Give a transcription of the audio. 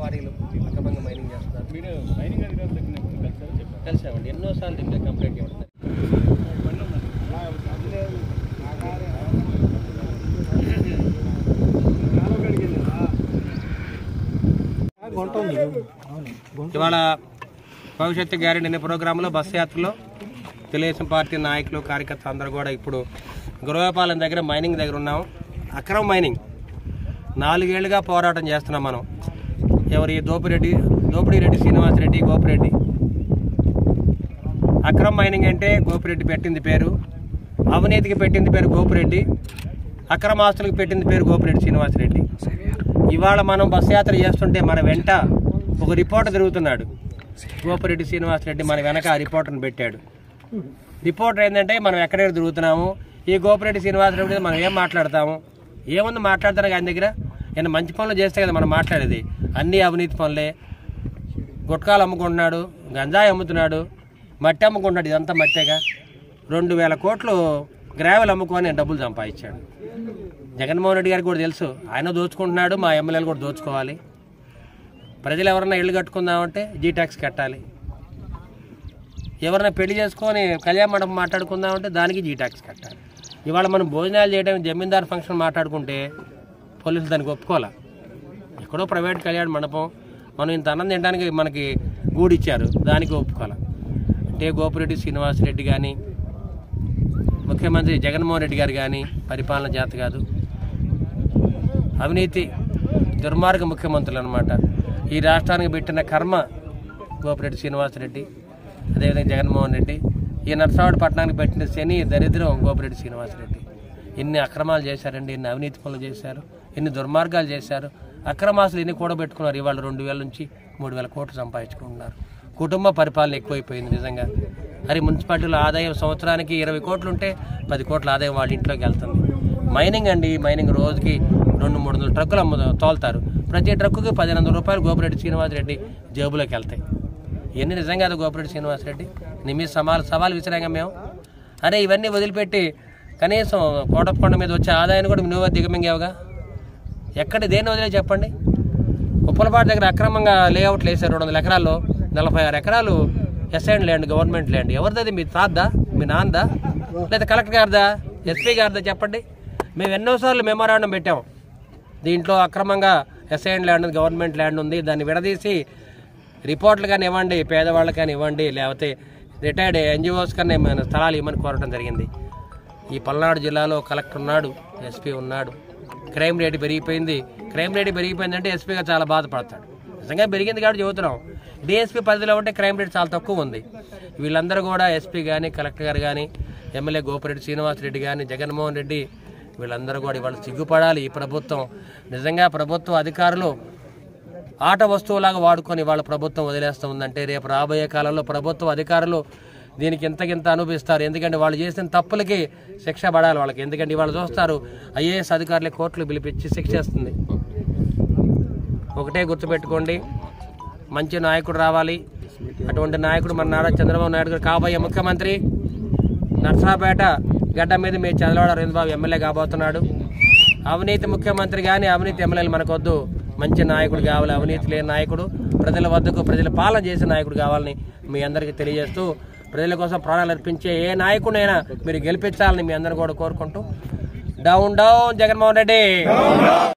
క్వారీలు అక్రమంగా మైనింగ్ చేస్తున్నారు మీరు మైనింగ్ అధికారులు తగ్గినప్పుడు కలిసారని చెప్పారు కలిసామండి ఎన్నోసార్లు దీని మీద కంప్లైంట్ ఇవ్వడం ఇవాళ భవిష్యత్తు గ్యారెంటీ అనే ప్రోగ్రాంలో బస్సు యాత్రలో తెలుగుదేశం పార్టీ నాయకులు కార్యకర్తలు అందరూ కూడా ఇప్పుడు గురవపాలెం దగ్గర మైనింగ్ దగ్గర ఉన్నాం అక్రమ మైనింగ్ నాలుగేళ్లుగా పోరాటం చేస్తున్నాం మనం ఎవరి దోపిరెడ్డి దోపిడిరెడ్డి శ్రీనివాసరెడ్డి గోపిరెడ్డి అక్రమ మైనింగ్ అంటే గోపిరెడ్డి పెట్టింది పేరు అవినీతికి పెట్టింది పేరు గోపిరెడ్డి అక్రమ ఆస్తులకు పెట్టింది పేరు గోపిరెడ్డి శ్రీనివాసరెడ్డి ఇవాళ మనం బస్ యాత్ర చేస్తుంటే మన వెంట ఒక రిపోర్టర్ తిరుగుతున్నాడు గోపిరెడ్డి శ్రీనివాసరెడ్డి మన వెనక ఆ రిపోర్టర్ని పెట్టాడు రిపోర్టర్ ఏంటంటే మనం ఎక్కడెక్కడ తిరుగుతున్నాము ఈ గోపిరెడ్డి శ్రీనివాసరెడ్డి మీద మనం ఏం మాట్లాడతాము ఏముంది మాట్లాడతాను ఆయన దగ్గర ఆయన మంచి పనులు చేస్తే కదా మనం మాట్లాడేది అన్నీ అవినీతి పనులే గుట్కాలు అమ్ముకుంటున్నాడు గంజాయి అమ్ముతున్నాడు మట్టి అమ్ముకుంటున్నాడు ఇదంతా మట్టేగా రెండు వేల కోట్లు గ్రావెల్ అమ్ముకొని డబ్బులు సంపాదించాడు జగన్మోహన్ రెడ్డి గారికి కూడా తెలుసు ఆయన దోచుకుంటున్నాడు మా ఎమ్మెల్యేలు కూడా దోచుకోవాలి ప్రజలు ఎవరన్నా ఇల్లు కట్టుకుందామంటే జీ ట్యాక్స్ కట్టాలి ఎవరైనా పెళ్లి చేసుకొని కళ్యాణ మండపం మాట్లాడుకుందామంటే దానికి జీ ట్యాక్స్ కట్టాలి ఇవాళ మనం భోజనాలు చేయడం జమీందార్ ఫంక్షన్ మాట్లాడుకుంటే పోలీసులు దానికి ఒప్పుకోవాలి ఎక్కడో ప్రైవేట్ కళ్యాణ మండపం మనం ఇంత అన్నం తినడానికి మనకి గూడిచ్చారు దానికి ఒప్పుకోవాలి అంటే గోపిరెడ్డి శ్రీనివాసరెడ్డి కానీ ముఖ్యమంత్రి జగన్మోహన్ రెడ్డి గారు కానీ పరిపాలన జాత కాదు అవినీతి దుర్మార్గ ముఖ్యమంత్రులు అనమాట ఈ రాష్ట్రానికి పెట్టిన కర్మ గోపిరెడ్డి శ్రీనివాసరెడ్డి అదేవిధంగా జగన్మోహన్ రెడ్డి ఈ నర్సావాడ పట్టణానికి పెట్టిన శని దరిద్రం గోపిరెడ్డి శ్రీనివాసరెడ్డి ఎన్ని అక్రమాలు చేశారండి ఎన్ని అవినీతి పనులు చేశారు ఎన్ని దుర్మార్గాలు చేశారు అక్రమాసులు ఎన్ని కూడబెట్టుకున్నారు ఇవాళ రెండు వేల నుంచి మూడు వేల కోట్లు సంపాదించుకుంటున్నారు కుటుంబ పరిపాలన ఎక్కువైపోయింది నిజంగా మరి మున్సిపాలిటీలో ఆదాయం సంవత్సరానికి ఇరవై కోట్లు ఉంటే పది కోట్ల ఆదాయం వాళ్ళ ఇంట్లోకి వెళ్తుంది మైనింగ్ అండి మైనింగ్ రోజుకి రెండు మూడు వందల ట్రక్కులు అమ్ము తోలుతారు ప్రతి ట్రక్కుకి పదిహేను వందల రూపాయలు గోపిరెడ్డి శ్రీనివాసరెడ్డి జేబులోకి వెళ్తాయి ఇవన్నీ నిజంగా అది గోపిరెడ్డి శ్రీనివాసరెడ్డి నీ మీద సవాల్ సవాల్ విసిరాంగా మేము అరే ఇవన్నీ వదిలిపెట్టి కనీసం కోటప్పకొండ మీద వచ్చే ఆదాయాన్ని కూడా నువ్వే దిగమింగావుగా ఎక్కడ దేన్ని వదిలే చెప్పండి ఉప్పలపాటి దగ్గర అక్రమంగా లేఅవుట్లు వేసారు రెండు వందల ఎకరాల్లో నలభై ఆరు ఎకరాలు ఎస్ఐన్ ల్యాండ్ గవర్నమెంట్ ల్యాండ్ ఎవరిది మీ తాద్దా మీ నాన్నదా లేదా కలెక్టర్ గారిదా ఎస్పీ గారిదా చెప్పండి మేము ఎన్నోసార్లు మెమోరాండం పెట్టాం దీంట్లో అక్రమంగా ఎస్ఐన్ ల్యాండ్ ఉంది, గవర్నమెంట్ ల్యాండ్ ఉంది దాన్ని విడదీసి రిపోర్ట్లు కానీ ఇవ్వండి పేదవాళ్ళకి కానీ ఇవ్వండి లేకపోతే రిటైర్డ్ ఎన్జిఓస్ కానీ మన స్థలాలు ఇవ్వమని కోరటం జరిగింది ఈ పల్నాడు జిల్లాలో కలెక్టర్ ఉన్నాడు ఎస్పీ ఉన్నాడు క్రైమ్ రేట్ పెరిగిపోయింది క్రైమ్ రేట్ పెరిగిపోయిందంటే ఎస్పీగా చాలా బాధపడతాడు నిజంగా పెరిగింది కాబట్టి చెబుతున్నాం డిఎస్పీ పరిధిలో ఉంటే క్రైమ్ రేట్ చాలా తక్కువ ఉంది వీళ్ళందరూ కూడా ఎస్పీ కానీ కలెక్టర్ గారు కానీ ఎమ్మెల్యే గోపిరెడ్డి శ్రీనివాసరెడ్డి కానీ జగన్మోహన్ రెడ్డి వీళ్ళందరూ కూడా ఇవాళ సిగ్గుపడాలి ఈ ప్రభుత్వం నిజంగా ప్రభుత్వ అధికారులు ఆట వస్తువులాగా వాడుకొని వాళ్ళ ప్రభుత్వం వదిలేస్తూ ఉందంటే రేపు రాబోయే కాలంలో ప్రభుత్వ అధికారులు దీనికి ఇంతకింత అనుభవిస్తారు ఎందుకంటే వాళ్ళు చేసిన తప్పులకి శిక్ష పడాలి వాళ్ళకి ఎందుకంటే వాళ్ళు చూస్తారు ఐఏఎస్ అధికారులే కోర్టులు పిలిపించి శిక్ష చేస్తుంది ఒకటే గుర్తుపెట్టుకోండి మంచి నాయకుడు రావాలి అటువంటి నాయకుడు మన నారా చంద్రబాబు నాయుడు గారు కాబోయే ముఖ్యమంత్రి నర్సాపేట గడ్డ మీద మీ చంద్రబాబు అరవింద్ ఎమ్మెల్యే కాబోతున్నాడు అవినీతి ముఖ్యమంత్రి కానీ అవినీతి ఎమ్మెల్యేలు మనకొద్దు మంచి నాయకుడు కావాలి అవినీతి లేని నాయకుడు ప్రజల వద్దకు ప్రజల పాలన చేసే నాయకుడు కావాలని మీ అందరికీ తెలియజేస్తూ ప్రజల కోసం ప్రాణాలు అర్పించే ఏ నాయకుడైనా మీరు గెలిపించాలని మీ అందరూ కూడా కోరుకుంటూ డౌన్ డౌన్ జగన్మోహన్ రెడ్డి